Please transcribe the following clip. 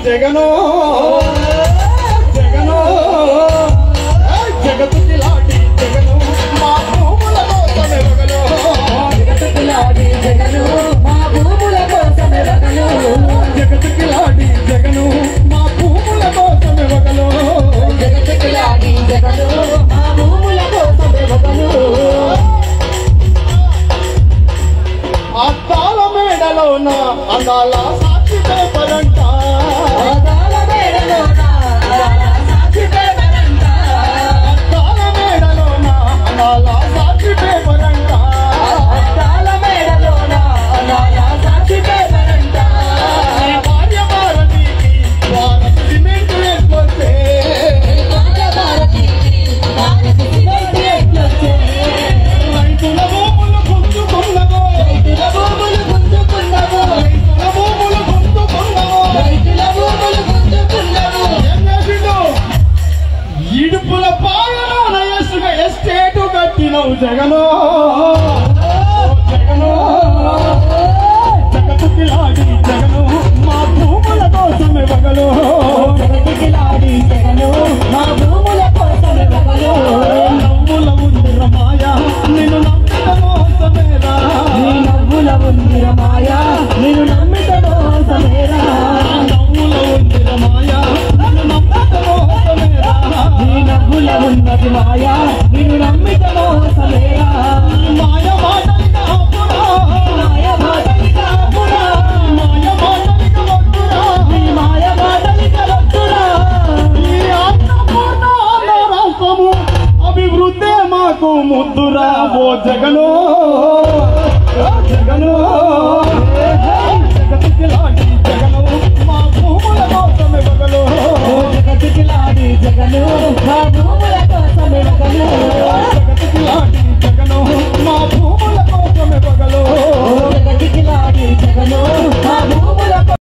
జగను జగను ఏయ్ జగతుకి లాడి జగను మా భూముల కోసమే వగలు జగతుకులాడి జగను మా భూముల కోసమే వగలు జగతుకి లాడి జగను మా భూముల కోసమే వగలు జగతుకులాడి జగను మా భూముల కోసమే వగలు అద్దాల మేడలోన అందాల సాక్షి పేపరంట పాదాల మేడలోన సాక్షి పేపరంట అద్దాల మేడలోన అందాల సాక్షి పేపరంట అద్దాల మేడలోన నాయా సాక్షి పేపరంట నీ భార్య భారతికి భారత్ సిమెంట్ వేసుకొస్తే భారత భారతికి భారత సిమెంట్ ఎట్లొచ్చే రైతుల భూములు గుంజుకున్నవో రైతుల భూములు గుంజుకున్నవు రైతుల భూములు గుంజుకున్నవో రైతుల భూములు గుంజుకున్నవు ఏం చేసిండు ఇడుపుల పాయలోన ఎసుగ ఎస్టేటు కట్టినవు జగను జగను జగతుకి లాడి జగను మా భూముల కోసమే వగలు జగతికిలాడి జగను మా భూముల కోసమే వగలు నవ్వుల ఉంది రమాయ నిన్ను నమ్మిన మోసమేరా నీ నవ్వుల ఉంది రమాయ నేను నమ్మిత మోసమేరా నవ్వుల ఉంది రమాయ నిన్ను నమ్మిన మోసమేరా నీ నవ్వుల ఉన్నది మాయ నేను నమ్మిత మోసమేరా మాయ మాటలిక అప్పుడా మాయ మాటలిక అప్పుడా మాయ మాటలిక వద్దురా నీ మాయ మాటలిక వద్దురా ఈ అన్నపూర్ణ ఆంధ్ర రాష్ట్రము అభివృద్ధి మాకు ముద్దురా ఓ జగను ఓ జగను